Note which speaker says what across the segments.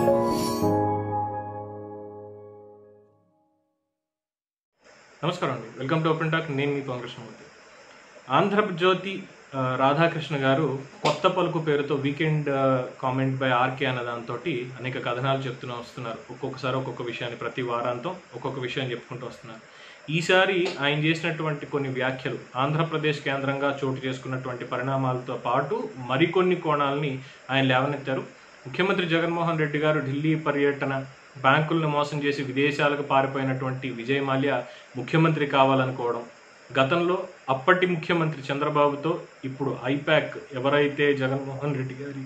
Speaker 1: నమస్కారం అండి welcome to open talk నేను మీ కృష్ణమూర్తి ఆంధ్రజ్యోతి ఆ, రాధాకృష్ణ గారు కొత్త పలుకు పేరుతో వీకెండ్ కామెంట్ బై ఆర్కే అన్న దాంతో అనేక కథనాలు చెప్తూనే వస్తున్నారు ఒక్కొక్కసారి ఒక్కొక్క విషయాన్ని ప్రతి వారాంతం ఒక్కొక్క విషయం చెప్పుకుంటూ వస్తున్నారు ఈసారి ఆయన చేసినటువంటి కొన్ని వ్యాఖ్యలు ఆంధ్రప్రదేశ్ కేంద్రంగా చోటు చేసుకున్నటువంటి పరిణామాలతో పాటు మరికొన్ని కోణాలని ఆయన లేవనెత్తారు ముఖ్యమంత్రి జగన్మోహన్ రెడ్డి గారు ఢిల్లీ పర్యటన బ్యాంకులను మోసం చేసి విదేశాలకు పారిపోయినటువంటి విజయ్ మాల్యా ముఖ్యమంత్రి కావాలనుకోవడం గతంలో అప్పటి ముఖ్యమంత్రి చంద్రబాబుతో ఇప్పుడు ఐపాక్ ఎవరైతే జగన్మోహన్ రెడ్డి గారి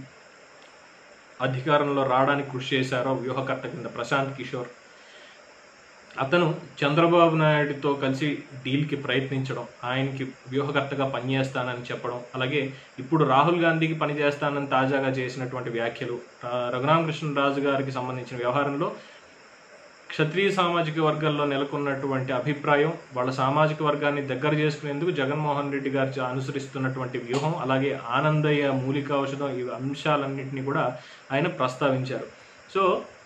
Speaker 1: అధికారంలో రావడానికి కృషి చేశారో వ్యూహకర్త కింద ప్రశాంత్ కిషోర్ అతను చంద్రబాబు నాయుడుతో కలిసి డీల్కి ప్రయత్నించడం ఆయనకి వ్యూహకర్తగా పనిచేస్తానని చెప్పడం అలాగే ఇప్పుడు రాహుల్ గాంధీకి పనిచేస్తానని తాజాగా చేసినటువంటి వ్యాఖ్యలు రా- రఘురామకృష్ణరాజు గారికి సంబంధించిన వ్యవహారంలో క్షత్రియ సామాజిక వర్గాల్లో నెలకొన్నటువంటి అభిప్రాయం వాళ్ళ సామాజిక వర్గాన్ని దగ్గర చేసుకునేందుకు జగన్మోహన్ రెడ్డి గారు చ- అనుసరిస్తున్నటువంటి వ్యూహం అలాగే ఆనందయ్య మూలిక ఔషధం ఈ అంశాలన్నింటినీ కూడా ఆయన ప్రస్తావించారు సో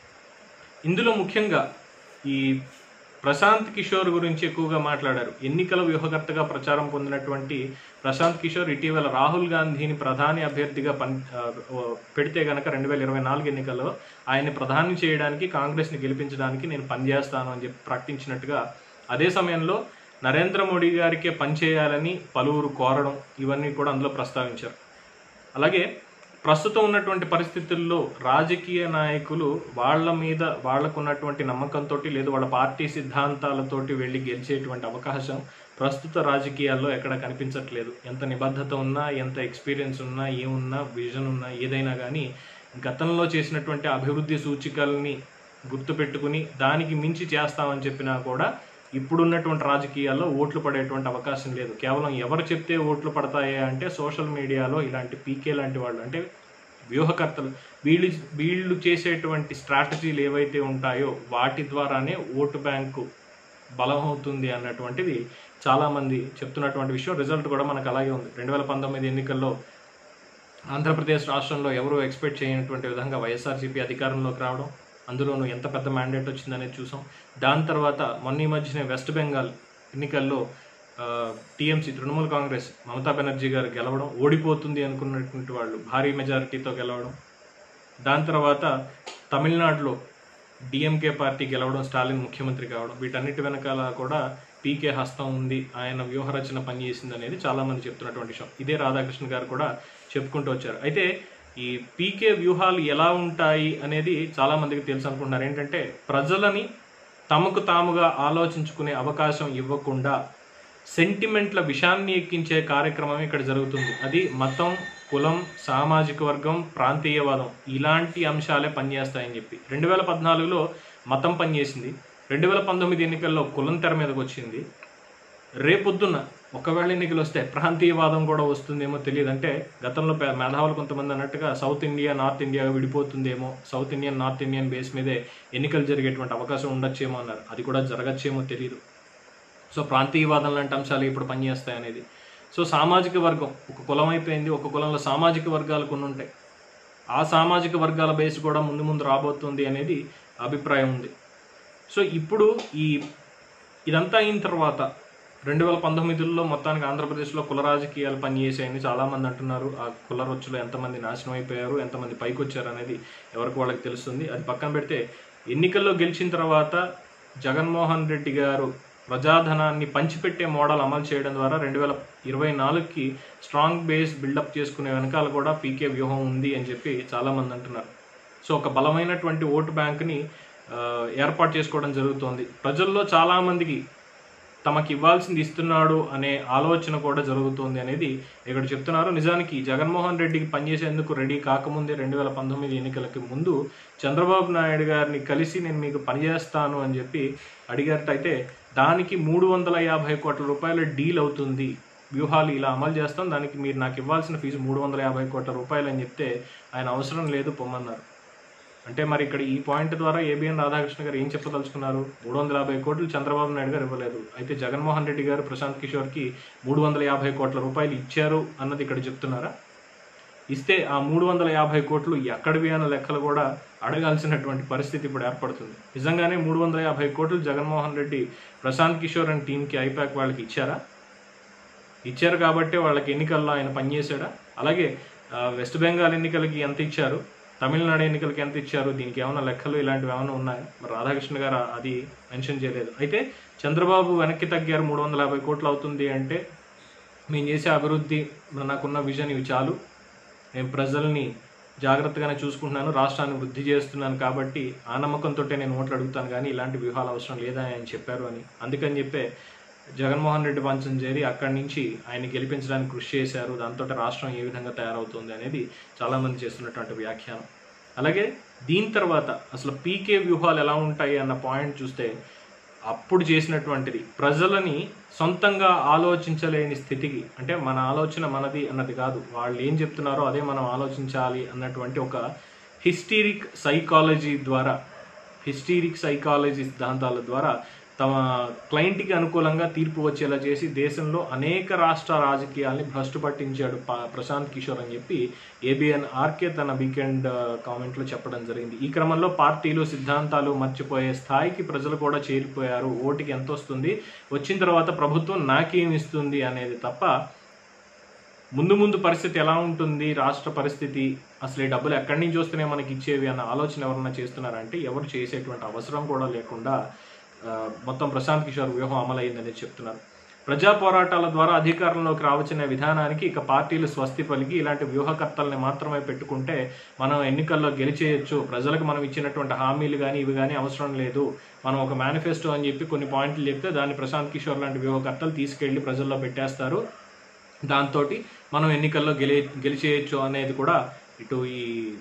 Speaker 1: ఇందులో ముఖ్యంగా ఈ ప్రశాంత్ కిషోర్ గురించి ఎక్కువగా మాట్లాడారు ఎన్నికల వ్యూహకర్తగా ప్రచారం పొందినటువంటి ప్రశాంత్ కిషోర్ ఇటీవల రాహుల్ గాంధీని ప్రధాని అభ్యర్థిగా పని ఆ, ఓ, పెడితే గనక రెండు వేల ఇరవై నాలుగు ఎన్నికల్లో ఆయన్ని ప్రధాని చేయడానికి కాంగ్రెస్ని గెలిపించడానికి నేను పనిచేస్తాను అని చెప్పి ప్రకటించినట్టుగా అదే సమయంలో నరేంద్ర మోడీ గారికే పనిచేయాలని పలువురు కోరడం ఇవన్నీ కూడా అందులో ప్రస్తావించారు అలాగే ప్రస్తుతం ఉన్నటువంటి పరిస్థితుల్లో రాజకీయ నాయకులు వాళ్ళ మీద వాళ్ళకు ఉన్నటువంటి నమ్మకంతో లేదు వాళ్ళ పార్టీ సిద్ధాంతాలతోటి వెళ్ళి గెలిచేటువంటి అవకాశం ప్రస్తుత రాజకీయాల్లో ఎక్కడ కనిపించట్లేదు ఎంత నిబద్ధత ఉన్నా ఎంత ఎక్స్పీరియన్స్ ఉన్నా ఏమున్నా విజన్ ఉన్నా ఏదైనా కానీ గతంలో చేసినటువంటి అభివృద్ధి సూచికల్ని గుర్తుపెట్టుకుని దానికి మించి చేస్తామని చెప్పినా కూడా ఇప్పుడున్నటువంటి రాజకీయాల్లో ఓట్లు పడేటువంటి అవకాశం లేదు కేవలం ఎవరు చెప్తే ఓట్లు పడతాయి అంటే సోషల్ మీడియాలో ఇలాంటి పీకే లాంటి వాళ్ళు అంటే వ్యూహకర్తలు వీళ్ళు వీళ్ళు చేసేటువంటి స్ట్రాటజీలు ఏవైతే ఉంటాయో వాటి ద్వారానే ఓటు బ్యాంకు బలం అవుతుంది అన్నటువంటిది చాలామంది చెప్తున్నటువంటి విషయం రిజల్ట్ కూడా మనకు అలాగే ఉంది రెండు వేల పంతొమ్మిది ఎన్నికల్లో ఆంధ్రప్రదేశ్ రాష్ట్రంలో ఎవరు ఎక్స్పెక్ట్ చేయనటువంటి విధంగా వైఎస్ఆర్సీపీ అధికారంలోకి రావడం అందులోనూ ఎంత పెద్ద మ్యాండేట్ వచ్చిందనేది చూసాం దాని తర్వాత మొన్న ఈ మధ్యనే వెస్ట్ బెంగాల్ ఎన్నికల్లో టీఎంసీ తృణమూల్ కాంగ్రెస్ మమతా బెనర్జీ గారు గెలవడం ఓడిపోతుంది అనుకున్నటువంటి వాళ్ళు భారీ మెజారిటీతో గెలవడం దాని తర్వాత తమిళనాడులో డిఎంకే పార్టీ గెలవడం స్టాలిన్ ముఖ్యమంత్రి కావడం వీటన్నిటి వెనకాల కూడా పీకే హస్తం ఉంది ఆయన వ్యూహరచన పనిచేసింది అనేది చాలా మంది చెప్తున్నటువంటి విషయం ఇదే రాధాకృష్ణ గారు కూడా చెప్పుకుంటూ వచ్చారు అయితే ఈ పీకే వ్యూహాలు ఎలా ఉంటాయి అనేది చాలా మందికి తెలుసు అనుకుంటున్నారు ఏంటంటే ప్రజలని తమకు తాముగా ఆలోచించుకునే అవకాశం ఇవ్వకుండా సెంటిమెంట్ల విషాన్ని ఎక్కించే కార్యక్రమం ఇక్కడ జరుగుతుంది అది మతం కులం సామాజిక వర్గం ప్రాంతీయవాదం ఇలాంటి అంశాలే పనిచేస్తాయని చెప్పి రెండు వేల పద్నాలుగులో మతం పనిచేసింది రెండు వేల పంతొమ్మిది ఎన్నికల్లో కులం తెర మీదకి వచ్చింది రేపొద్దున ఒకవేళ ఎన్నికలు వస్తే ప్రాంతీయవాదం కూడా వస్తుందేమో తెలియదు అంటే గతంలో పే- మేధావులు కొంతమంది అన్నట్టుగా సౌత్ ఇండియా నార్త్ ఇండియా విడిపోతుందేమో south Indian north Indian base మీదే ఎన్నికలు జరిగేటువంటి అవకాశం ఉండొచ్చేమో అన్నారు అది కూడా జరగచ్చేమో తెలియదు సో ప్రాంతీయవాదం లాంటి అంశాలు ఇప్పుడు పనిచేస్తాయి అనేది సో సామాజిక వర్గం ఒక కులం అయిపోయింది ఒక కులంలో సామాజిక వర్గాలు కొన్ని ఉంటాయి ఆ సామాజిక వర్గాల బేస్ కూడా ముందు ముందు రాబోతుంది అనేది అభిప్రాయం ఉంది సో ఇప్పుడు ఈ ఇదంతా అయిన తర్వాత రెండు వేల పంతొమ్మిదిలో మొత్తానికి ఆంధ్రప్రదేశ్లో కుల రాజకీయాలు పనిచేసాయని చాలామంది అంటున్నారు ఆ కుల రొచ్చులో ఎంతమంది నాశనం అయిపోయారు ఎంతమంది పైకి వచ్చారు అనేది ఎవరికి వాళ్ళకి తెలుస్తుంది అది పక్కన పెడితే ఎన్నికల్లో గెలిచిన తర్వాత జగన్మోహన్ రెడ్డి గారు ప్రజాధనాన్ని పంచిపెట్టే మోడల్ అమలు చేయడం ద్వారా రెండు వేల ఇరవై నాలుగుకి స్ట్రాంగ్ బేస్ బిల్డప్ చేసుకునే వెనకాల కూడా పీకే వ్యూహం ఉంది అని చెప్పి చాలామంది అంటున్నారు సో ఒక బలమైనటువంటి ఓటు బ్యాంక్ని ఆ, ఏర్పాటు చేసుకోవడం జరుగుతోంది ప్రజల్లో చాలామందికి తమకి ఇవ్వాల్సింది ఇస్తున్నాడు అనే ఆలోచన కూడా జరుగుతోంది అనేది ఇక్కడ చెప్తున్నారు నిజానికి జగన్మోహన్ రెడ్డికి పనిచేసేందుకు రెడీ కాకముందే రెండు వేల పంతొమ్మిది ఎన్నికలకి ముందు చంద్రబాబు నాయుడు గారిని కలిసి నేను మీకు పనిచేస్తాను అని చెప్పి అడిగారటైతే దానికి మూడు వందల యాభై కోట్ల రూపాయల డీల్ అవుతుంది వ్యూహాలు ఇలా అమలు చేస్తాం దానికి మీరు నాకు ఇవ్వాల్సిన ఫీజు మూడు వందల యాభై కోట్ల రూపాయలు అని చెప్తే ఆయన అవసరం లేదు పొమ్మన్నారు అంటే మరి ఇక్కడ ఈ పాయింట్ ద్వారా ఏబిఎన్ రాధాకృష్ణ గారు ఏం చెప్పదలుచుకున్నారు మూడు వందల యాభై కోట్లు చంద్రబాబు నాయుడు గారు ఇవ్వలేదు అయితే జగన్మోహన్ రెడ్డి గారు ప్రశాంత్ కిషోర్కి మూడు వందల యాభై కోట్ల రూపాయలు ఇచ్చారు అన్నది ఇక్కడ చెప్తున్నారా ఇస్తే ఆ మూడు వందల యాభై కోట్లు ఎక్కడివి అన్న లెక్కలు కూడా అడగాల్సినటువంటి పరిస్థితి ఇప్పుడు ఏర్పడుతుంది నిజంగానే మూడు వందల యాభై కోట్లు జగన్మోహన్ రెడ్డి ప్రశాంత్ కిషోర్ అండ్ టీంకి ఐపాక్ వాళ్ళకి ఇచ్చారా ఇచ్చారు కాబట్టి వాళ్ళకి ఎన్నికల్లో ఆయన పనిచేశాడా అలాగే ఆ, వెస్ట్ బెంగాల్ ఎన్నికలకి ఎంత ఇచ్చారు తమిళనాడు ఎన్నికలకి ఎంత ఇచ్చారు దీనికి ఏమైనా లెక్కలు ఇలాంటివి ఏమైనా ఉన్నాయా మరి రాధాకృష్ణ గారు అది మెన్షన్ చేయలేదు అయితే చంద్రబాబు వెనక్కి తగ్గారు మూడు వందల యాభై కోట్లు అవుతుంది అంటే మేము చేసే అభివృద్ధి మరి నాకున్న విజన్ ఇవి చాలు నేను ప్రజల్ని జాగ్రత్తగానే చూసుకుంటున్నాను రాష్ట్రాన్ని వృద్ధి చేస్తున్నాను కాబట్టి ఆ నమ్మకంతో నేను ఓట్లు అడుగుతాను కానీ ఇలాంటి వ్యూహాలు అవసరం లేదని ఆయన చెప్పారు అని అందుకని చెప్పే జగన్మోహన్ రెడ్డి వంచం చేరి అక్కడి నుంచి ఆయన గెలిపించడానికి కృషి చేశారు దాంతో రాష్ట్రం ఏ విధంగా తయారవుతుంది అనేది చాలామంది చేస్తున్నటువంటి వ్యాఖ్యానం అలాగే దీని తర్వాత అసలు పీకే వ్యూహాలు ఎలా ఉంటాయి అన్న పాయింట్ చూస్తే అప్పుడు చేసినటువంటిది ప్రజలని సొంతంగా ఆలోచించలేని స్థితికి అంటే మన ఆలోచన మనది అన్నది కాదు వాళ్ళు ఏం చెప్తున్నారో అదే మనం ఆలోచించాలి అన్నటువంటి ఒక హిస్టీరిక్ సైకాలజీ ద్వారా హిస్టీరిక్ సైకాలజీ సిద్ధాంతాల ద్వారా తమ క్లయింట్కి అనుకూలంగా తీర్పు వచ్చేలా చేసి దేశంలో అనేక రాష్ట్ర రాజకీయాల్ని భ్రష్టు పట్టించాడు ప- ప్రశాంత్ కిషోర్ అని చెప్పి ఏబిఎన్ ఆర్కే తన వీకెండ్ కామెంట్లో చెప్పడం జరిగింది ఈ క్రమంలో పార్టీలు సిద్ధాంతాలు మర్చిపోయే స్థాయికి ప్రజలు కూడా చేరిపోయారు ఓటుకి ఎంత వస్తుంది వచ్చిన తర్వాత ప్రభుత్వం నాకేం ఇస్తుంది అనేది తప్ప ముందు ముందు పరిస్థితి ఎలా ఉంటుంది రాష్ట్ర పరిస్థితి అసలు ఈ డబ్బులు ఎక్కడి నుంచి వస్తేనే మనకి ఇచ్చేవి అన్న ఆలోచన ఎవరన్నా చేస్తున్నారంటే ఎవరు చేసేటువంటి అవసరం కూడా లేకుండా ఆ, మొత్తం ప్రశాంత్ కిషోర్ వ్యూహం అమలైందని చెప్తున్నారు ప్రజా పోరాటాల ద్వారా అధికారంలోకి రావచ్చిన విధానానికి ఇక పార్టీలు స్వస్తి పలికి ఇలాంటి వ్యూహకర్తల్ని మాత్రమే పెట్టుకుంటే మనం ఎన్నికల్లో గెలిచేయచ్చు ప్రజలకు మనం ఇచ్చినటువంటి హామీలు కానీ ఇవి కానీ అవసరం లేదు మనం ఒక మేనిఫెస్టో అని చెప్పి కొన్ని పాయింట్లు చెప్తే దాన్ని ప్రశాంత్ కిషోర్ లాంటి వ్యూహకర్తలు తీసుకెళ్లి ప్రజల్లో పెట్టేస్తారు దాంతో మనం ఎన్నికల్లో గెలి గెలిచేయచ్చు అనేది కూడా ఇటు ఈ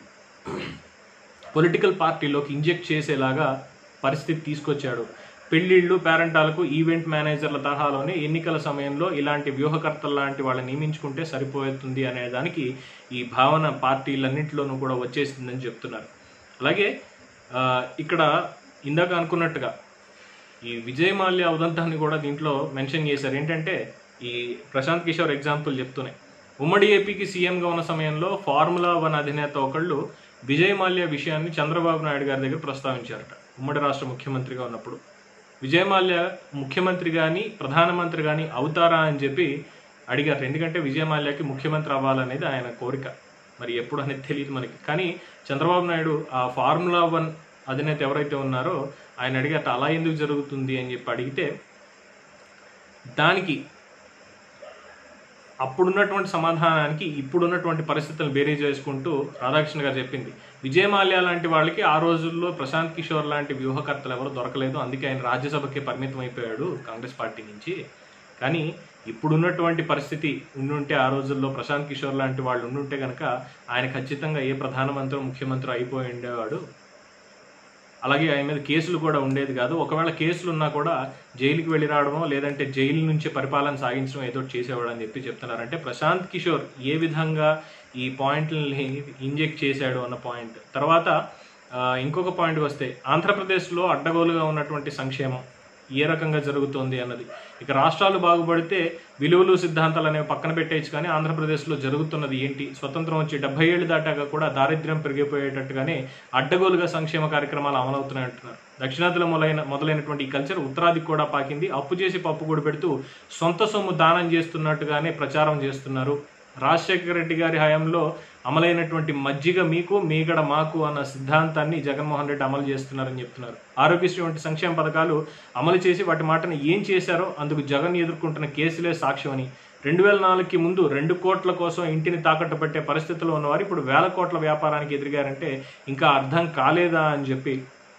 Speaker 1: పొలిటికల్ పార్టీలోకి ఇంజెక్ట్ చేసేలాగా పరిస్థితి తీసుకొచ్చాడు పెళ్లిళ్ళు పేరెంటాలకు ఈవెంట్ మేనేజర్ల తరహాలోనే ఎన్నికల సమయంలో ఇలాంటి వ్యూహకర్తలు లాంటి వాళ్ళని నియమించుకుంటే సరిపోతుంది అనే దానికి ఈ భావన పార్టీలన్నింటిలోనూ కూడా వచ్చేసిందని చెప్తున్నారు అలాగే ఆ, ఇక్కడ ఇందాక అనుకున్నట్టుగా ఈ విజయ్ మాల్యా ఉదంతాన్ని కూడా దీంట్లో మెన్షన్ చేశారు ఏంటంటే ఈ ప్రశాంత్ కిషోర్ ఎగ్జాంపుల్ చెప్తూనే ఉమ్మడి ఏపీకి సీఎంగా ఉన్న సమయంలో ఫార్ములా వన్ అధినేత ఒకళ్ళు విజయ్ మాల్యా విషయాన్ని చంద్రబాబు నాయుడు గారి దగ్గర ప్రస్తావించారట ఉమ్మడి రాష్ట్ర ముఖ్యమంత్రిగా ఉన్నప్పుడు విజయ్ మాల్యా ముఖ్యమంత్రి కానీ ప్రధానమంత్రి కానీ అవుతారా అని చెప్పి అడిగారు ఎందుకంటే విజయ్ మాల్యాకి ముఖ్యమంత్రి అవ్వాలనేది ఆయన కోరిక మరి ఎప్పుడు అనేది తెలియదు మనకి కానీ చంద్రబాబు నాయుడు ఆ ఫార్ములా వన్ అధినేత ఎవరైతే ఉన్నారో ఆయన అడిగారు అలా ఎందుకు జరుగుతుంది అని చెప్పి అడిగితే దానికి అప్పుడున్నటువంటి సమాధానానికి ఇప్పుడున్నటువంటి పరిస్థితులను బేరీ చేసుకుంటూ రాధాకృష్ణ గారు చెప్పింది విజయ మాల్యా లాంటి వాళ్ళకి ఆ రోజుల్లో ప్రశాంత్ కిషోర్ లాంటి వ్యూహకర్తలు ఎవరు దొరకలేదు అందుకే ఆయన రాజ్యసభకి పరిమితం అయిపోయాడు కాంగ్రెస్ పార్టీ నుంచి కానీ ఇప్పుడున్నటువంటి పరిస్థితి ఉండుంటే ఆ రోజుల్లో ప్రశాంత్ కిషోర్ లాంటి వాళ్ళు ఉండుంటే కనుక ఆయన ఖచ్చితంగా ఏ ప్రధానమంత్రి ముఖ్యమంత్రి అయిపోయి ఉండేవాడు అలాగే ఆయన మీద కేసులు కూడా ఉండేది కాదు ఒకవేళ కేసులు ఉన్నా కూడా జైలుకి వెళ్ళి రావడమో లేదంటే జైలు నుంచి పరిపాలన సాగించడం ఏదో ఒకటి చేసేవాడు అని చెప్పి చెప్తున్నారు అంటే ప్రశాంత్ కిషోర్ ఏ విధంగా ఈ పాయింట్లని ఇంజెక్ట్ చేశాడు అన్న పాయింట్ తర్వాత ఆ, ఇంకొక పాయింట్ వస్తే ఆంధ్రప్రదేశ్లో అడ్డగోలుగా ఉన్నటువంటి సంక్షేమం ఏ రకంగా జరుగుతోంది అన్నది ఇక రాష్ట్రాలు బాగుపడితే విలువలు సిద్ధాంతాలు అనేవి పక్కన పెట్టేయచ్చు కానీ ఆంధ్రప్రదేశ్లో జరుగుతున్నది ఏంటి స్వతంత్రం వచ్చి డెబ్బై ఏళ్ళు దాటాక కూడా దారిద్ర్యం పెరిగిపోయేటట్టుగానే అడ్డగోలుగా సంక్షేమ కార్యక్రమాలు అమలవుతున్నాయి అంటున్నారు దక్షిణాదిలో మొదలైన మొదలైనటువంటి ఈ కల్చర్ ఉత్తరాదికి కూడా పాకింది అప్పు చేసి పప్పు కూడా పెడుతూ సొంత సొమ్ము దానం చేస్తున్నట్టుగానే ప్రచారం చేస్తున్నారు రాజశేఖర రెడ్డి గారి హయాంలో అమలైనటువంటి మజ్జిగ మీకు మీగడ మాకు అన్న సిద్ధాంతాన్ని జగన్మోహన్ రెడ్డి అమలు చేస్తున్నారని చెప్తున్నారు ఆరోగ్యశ్రీ వంటి సంక్షేమ పథకాలు అమలు చేసి వాటి మాటను ఏం చేశారో అందుకు జగన్ ఎదుర్కొంటున్న కేసులే సాక్ష్యమని రెండు వేల నాలుగుకి ముందు రెండు కోట్ల కోసం ఇంటిని తాకట్టు పెట్టే పరిస్థితిలో ఉన్నవారు ఇప్పుడు వేల కోట్ల వ్యాపారానికి ఎదిగారంటే ఇంకా అర్థం కాలేదా అని చెప్పి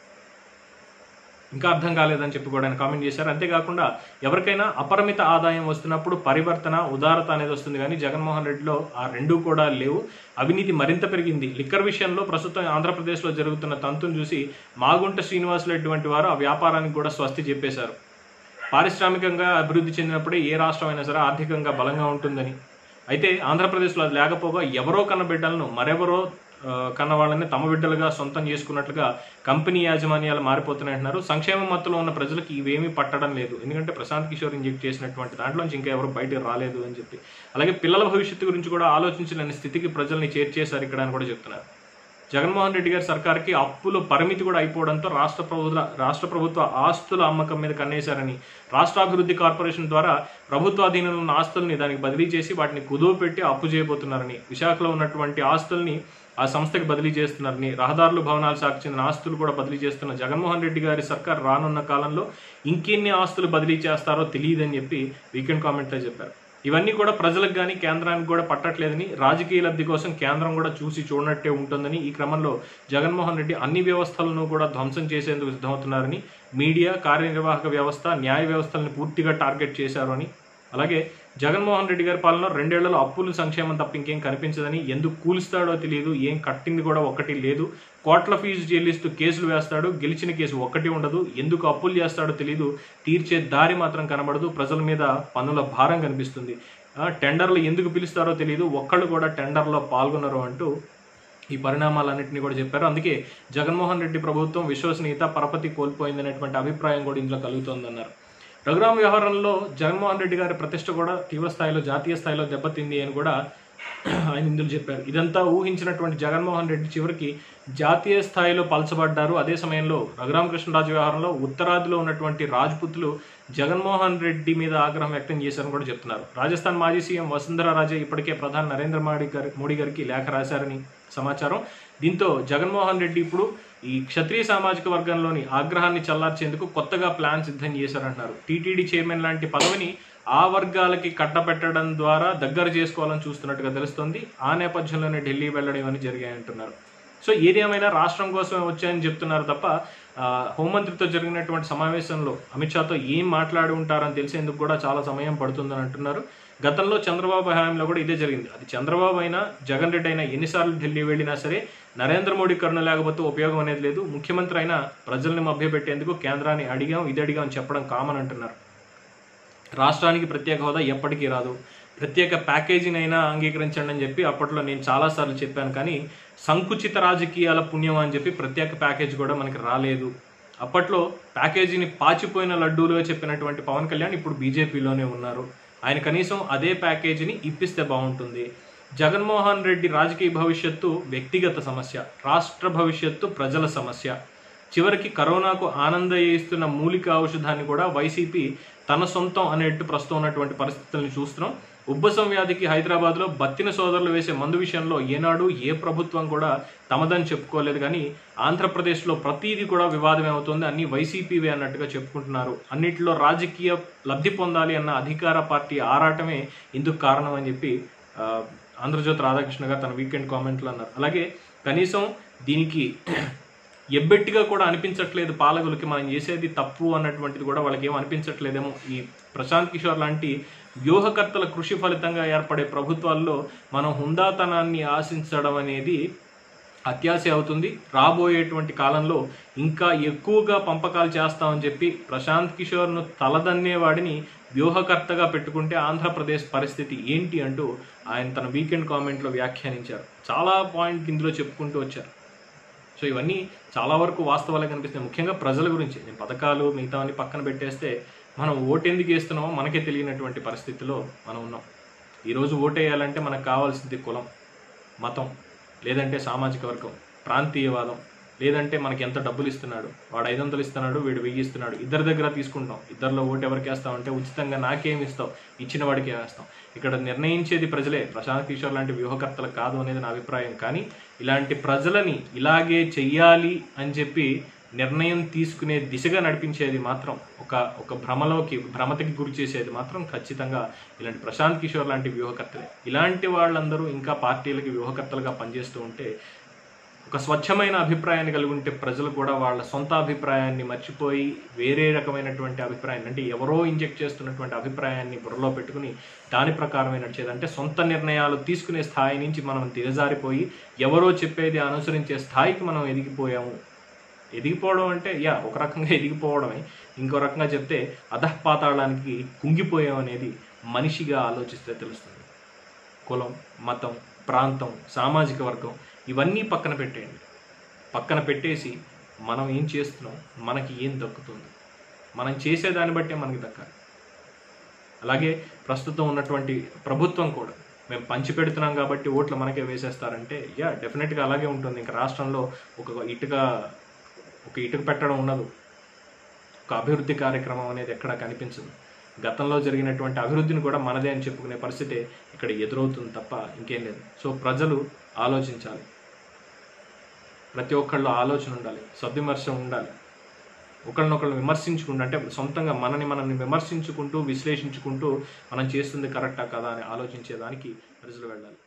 Speaker 1: ఇంకా అర్థం కాలేదని చెప్పి కూడా ఆయన కామెంట్ చేశారు అంతేకాకుండా ఎవరికైనా అపరిమిత ఆదాయం వస్తున్నప్పుడు పరివర్తన ఉదారత అనేది వస్తుంది కానీ జగన్మోహన్ రెడ్డిలో ఆ రెండూ కూడా లేవు అవినీతి మరింత పెరిగింది లిక్కర్ విషయంలో ప్రస్తుతం ఆంధ్రప్రదేశ్లో జరుగుతున్న తంతును చూసి మాగుంట శ్రీనివాసులు వంటి వారు ఆ వ్యాపారానికి కూడా స్వస్తి చెప్పేశారు పారిశ్రామికంగా అభివృద్ధి చెందినప్పుడే ఏ రాష్ట్రం అయినా సరే ఆర్థికంగా బలంగా ఉంటుందని అయితే ఆంధ్రప్రదేశ్లో అది లేకపోగా ఎవరో కన్న బిడ్డలను మరెవరో ఆ, కన్న వాళ్ళని తమ బిడ్డలుగా సొంతం చేసుకున్నట్లుగా కంపెనీ యాజమాన్యాలు మారిపోతున్నాయి అంటున్నారు సంక్షేమ మత్తులో ఉన్న ప్రజలకు ఇవేమీ పట్టడం లేదు ఎందుకంటే ప్రశాంత్ కిషోర్ ఇంజెక్ట్ చేసినటువంటి దాంట్లోంచి ఇంకా ఎవరు బయటకు రాలేదు అని చెప్పి అలాగే పిల్లల భవిష్యత్తు గురించి కూడా ఆలోచించలేని స్థితికి ప్రజల్ని చేర్చేశారు ఇక్కడ అని కూడా చెప్తున్నారు జగన్మోహన్ రెడ్డి గారి సర్కార్కి అప్పుల పరిమితి కూడా అయిపోవడంతో రాష్ట్ర ప్రభుత్వ రాష్ట్ర ప్రభుత్వ ఆస్తుల అమ్మకం మీద కన్నేశారని రాష్ట్రాభివృద్ధి కార్పొరేషన్ ద్వారా ప్రభుత్వ అధీనంలో ఉన్న ఆస్తుల్ని దానికి బదిలీ చేసి వాటిని కుదువ పెట్టి అప్పు చేయబోతున్నారని విశాఖలో ఉన్నటువంటి ఆస్తుల్ని ఆ సంస్థకి బదిలీ చేస్తున్నారని రహదారులు భవనాలు శాఖ చెందిన ఆస్తులు కూడా బదిలీ చేస్తున్న జగన్మోహన్ రెడ్డి గారి సర్కార్ రానున్న కాలంలో ఇంకెన్ని ఆస్తులు బదిలీ చేస్తారో తెలియదని చెప్పి వీకెండ్ కామెంట్లో చెప్పారు ఇవన్నీ కూడా ప్రజలకు కానీ కేంద్రానికి కూడా పట్టట్లేదని రాజకీయ లబ్ధి కోసం కేంద్రం కూడా చూసి చూడనట్టే ఉంటుందని ఈ క్రమంలో జగన్మోహన్ రెడ్డి అన్ని వ్యవస్థలను కూడా ధ్వంసం చేసేందుకు సిద్ధమవుతున్నారని మీడియా కార్యనిర్వాహక వ్యవస్థ న్యాయ వ్యవస్థలను పూర్తిగా టార్గెట్ చేశారు అని అలాగే జగన్మోహన్ రెడ్డి గారి పాలన రెండేళ్లలో అప్పులు సంక్షేమం తప్ప ఇంకేం కనిపించదని ఎందుకు కూలుస్తాడో తెలియదు ఏం కట్టింది కూడా ఒకటి లేదు కోట్ల ఫీజు చెల్లిస్తూ కేసులు వేస్తాడు గెలిచిన కేసు ఒక్కటి ఉండదు ఎందుకు అప్పులు చేస్తాడో తెలియదు తీర్చే దారి మాత్రం కనబడదు ప్రజల మీద పన్నుల భారం కనిపిస్తుంది ఆ, టెండర్లు ఎందుకు పిలుస్తారో తెలియదు ఒక్కళ్ళు కూడా టెండర్లో పాల్గొనరు అంటూ ఈ పరిణామాలన్నింటినీ కూడా చెప్పారు అందుకే జగన్మోహన్ రెడ్డి ప్రభుత్వం విశ్వసనీయత పరపతి కోల్పోయిందనేటువంటి అభిప్రాయం కూడా ఇందులో కలుగుతోందన్నారు రఘురాం వ్యవహారంలో జగన్మోహన్ రెడ్డి గారి ప్రతిష్ట కూడా తీవ్ర స్థాయిలో జాతీయ స్థాయిలో దెబ్బతింది అని కూడా ఆయన ఇందులో చెప్పారు ఇదంతా ఊహించినటువంటి జగన్మోహన్ రెడ్డి చివరికి జాతీయ స్థాయిలో పలచబడ్డారు అదే సమయంలో రఘురామకృష్ణరాజు వ్యవహారంలో ఉత్తరాదిలో ఉన్నటువంటి రాజ్పుతులు జగన్మోహన్ రెడ్డి మీద ఆగ్రహం వ్యక్తం చేశారని కూడా చెప్తున్నారు రాజస్థాన్ మాజీ సీఎం వసుంధర రాజే ఇప్పటికే ప్రధాని నరేంద్ర మోడీ గారి మోడీ గారికి లేఖ రాశారని సమాచారం దీంతో జగన్మోహన్ రెడ్డి ఇప్పుడు ఈ క్షత్రియ సామాజిక వర్గంలోని ఆగ్రహాన్ని చల్లార్చేందుకు కొత్తగా ప్లాన్ సిద్ధం చేశారంటున్నారు టీటీడీ చైర్మన్ లాంటి పదవిని ఆ వర్గాలకి కట్టబెట్టడం ద్వారా దగ్గర చేసుకోవాలని చూస్తున్నట్టుగా తెలుస్తోంది ఆ నేపథ్యంలోనే ఢిల్లీ వెళ్ళడం ఇవన్నీ జరిగాయంటున్నారు సో ఏది ఏమైనా రాష్ట్రం కోసమే వచ్చాయని చెప్తున్నారు తప్ప ఆ, హోంమంత్రితో జరిగినటువంటి సమావేశంలో అమిత్ షాతో ఏం మాట్లాడి ఉంటారని తెలిసేందుకు కూడా చాలా సమయం పడుతుందని అంటున్నారు గతంలో చంద్రబాబు హయాంలో కూడా ఇదే జరిగింది అది చంద్రబాబు అయినా జగన్ రెడ్డి అయినా ఎన్నిసార్లు ఢిల్లీ వెళ్ళినా సరే నరేంద్ర మోడీ కరుణ లేకపోతే ఉపయోగం అనేది లేదు ముఖ్యమంత్రి అయినా ప్రజల్ని మభ్యపెట్టేందుకు కేంద్రాన్ని అడిగాం ఇది అడిగాం అని చెప్పడం కామన్ అంటున్నారు రాష్ట్రానికి ప్రత్యేక హోదా ఎప్పటికీ రాదు ప్రత్యేక ప్యాకేజీనైనా అంగీకరించండి అని చెప్పి అప్పట్లో నేను చాలాసార్లు చెప్పాను కానీ సంకుచిత రాజకీయాల పుణ్యం అని చెప్పి ప్రత్యేక ప్యాకేజ్ కూడా మనకి రాలేదు అప్పట్లో ప్యాకేజీని పాచిపోయిన లడ్డూలుగా చెప్పినటువంటి పవన్ కళ్యాణ్ ఇప్పుడు బీజేపీలోనే ఉన్నారు ఆయన కనీసం అదే ప్యాకేజీని ఇప్పిస్తే బాగుంటుంది జగన్మోహన్ రెడ్డి రాజకీయ భవిష్యత్తు వ్యక్తిగత సమస్య రాష్ట్ర భవిష్యత్తు ప్రజల సమస్య చివరికి కరోనాకు ఆనందయిస్తున్న మూలిక ఔషధాన్ని కూడా వైసీపీ తన సొంతం అనేట్టు ప్రస్తుతం ఉన్నటువంటి పరిస్థితుల్ని చూస్తున్నాం ఉబ్బసం వ్యాధికి హైదరాబాద్లో బత్తిన సోదరులు వేసే మందు విషయంలో ఏనాడు ఏ ప్రభుత్వం కూడా తమదని చెప్పుకోలేదు కానీ ఆంధ్రప్రదేశ్లో ప్రతిదీ కూడా వివాదమే అవుతుంది అన్ని వైసీపీవే అన్నట్టుగా చెప్పుకుంటున్నారు అన్నిటిలో రాజకీయ లబ్ధి పొందాలి అన్న అధికార పార్టీ ఆరాటమే ఇందుకు కారణం అని చెప్పి ఆ, ఆంధ్రజ్యోతి రాధాకృష్ణ గారు తన వీకెండ్ కామెంట్లో అన్నారు అలాగే కనీసం దీనికి ఎబ్బెట్టిగా కూడా అనిపించట్లేదు పాలకులకి మనం చేసేది తప్పు అన్నటువంటిది కూడా వాళ్ళకి ఏం అనిపించట్లేదేమో ఈ ప్రశాంత్ కిషోర్ లాంటి వ్యూహకర్తల కృషి ఫలితంగా ఏర్పడే ప్రభుత్వాల్లో మనం హుందాతనాన్ని ఆశించడం అనేది అత్యాశ అవుతుంది రాబోయేటువంటి కాలంలో ఇంకా ఎక్కువగా పంపకాలు చేస్తామని చెప్పి ప్రశాంత్ కిషోర్ను తలదన్నేవాడిని వ్యూహకర్తగా పెట్టుకుంటే ఆంధ్రప్రదేశ్ పరిస్థితి ఏంటి అంటూ ఆయన తన వీకెండ్ కామెంట్లో వ్యాఖ్యానించారు చాలా పాయింట్ ఇందులో చెప్పుకుంటూ వచ్చారు సో ఇవన్నీ చాలా వరకు వాస్తవాలే కనిపిస్తాయి ముఖ్యంగా ప్రజల గురించి నేను పథకాలు మిగతావన్నీ పక్కన పెట్టేస్తే మనం ఓటు ఎందుకు వేస్తున్నామో మనకే తెలియనటువంటి పరిస్థితిలో మనం ఉన్నాం ఈరోజు ఓటు వేయాలంటే మనకు కావాల్సింది కులం మతం లేదంటే సామాజిక వర్గం ప్రాంతీయవాదం లేదంటే మనకి ఎంత డబ్బులు ఇస్తున్నాడు వాడు ఐదు వందలు ఇస్తున్నాడు వీడు వెయ్యి ఇస్తున్నాడు ఇద్దరి దగ్గర తీసుకుంటాం ఇద్దరిలో ఓటు ఎవరికి వేస్తామంటే ఉచితంగా నాకేం ఇస్తావు ఇచ్చిన వాడికి వేస్తాం ఇక్కడ నిర్ణయించేది ప్రజలే ప్రశాంత్ కిషోర్ లాంటి వ్యూహకర్తలు కాదు అనేది నా అభిప్రాయం కానీ ఇలాంటి ప్రజలని ఇలాగే చెయ్యాలి అని చెప్పి నిర్ణయం తీసుకునే దిశగా నడిపించేది మాత్రం ఒక ఒక భ్రమలోకి భ్రమతికి గురి చేసేది మాత్రం ఖచ్చితంగా ఇలాంటి ప్రశాంత్ కిషోర్ లాంటి వ్యూహకర్తలే ఇలాంటి వాళ్ళందరూ ఇంకా పార్టీలకి వ్యూహకర్తలుగా పనిచేస్తూ ఉంటే ఒక స్వచ్ఛమైన అభిప్రాయాన్ని కలిగి ఉంటే ప్రజలు కూడా వాళ్ళ సొంత అభిప్రాయాన్ని మర్చిపోయి వేరే రకమైనటువంటి అభిప్రాయాన్ని అంటే ఎవరో ఇంజెక్ట్ చేస్తున్నటువంటి అభిప్రాయాన్ని బుర్రలో పెట్టుకుని దాని ప్రకారమే నడిచేది అంటే సొంత నిర్ణయాలు తీసుకునే స్థాయి నుంచి మనం దిగజారిపోయి ఎవరో చెప్పేది అనుసరించే స్థాయికి మనం ఎదిగిపోయాము ఎదిగిపోవడం అంటే యా ఒక రకంగా ఎదిగిపోవడమే ఇంకో రకంగా చెప్తే అధఃపాతాళానికి కుంగిపోయాం అనేది మనిషిగా ఆలోచిస్తే తెలుస్తుంది కులం మతం ప్రాంతం సామాజిక వర్గం ఇవన్నీ పక్కన పెట్టేయండి పక్కన పెట్టేసి మనం ఏం చేస్తున్నాం మనకి ఏం దక్కుతుంది మనం చేసేదాన్ని బట్టే మనకి దక్కాలి అలాగే ప్రస్తుతం ఉన్నటువంటి ప్రభుత్వం కూడా మేము పంచి పెడుతున్నాం కాబట్టి ఓట్లు మనకే వేసేస్తారంటే యా డెఫినెట్గా అలాగే ఉంటుంది ఇంకా రాష్ట్రంలో ఒక ఇటుక ఒక ఇటుక పెట్టడం ఉండదు ఒక అభివృద్ధి కార్యక్రమం అనేది ఎక్కడా కనిపించదు గతంలో జరిగినటువంటి అభివృద్ధిని కూడా మనదే అని చెప్పుకునే పరిస్థితి ఇక్కడ ఎదురవుతుంది తప్ప ఇంకేం లేదు సో ప్రజలు ఆలోచించాలి ప్రతి ఒక్కళ్ళు ఆలోచన ఉండాలి సద్విమర్శ ఉండాలి ఒకళ్ళనొకళ్ళు విమర్శించుకుంటూ అంటే సొంతంగా మనని మనల్ని విమర్శించుకుంటూ విశ్లేషించుకుంటూ మనం చేస్తుంది కరెక్టా కదా అని ఆలోచించేదానికి ప్రజలు వెళ్ళాలి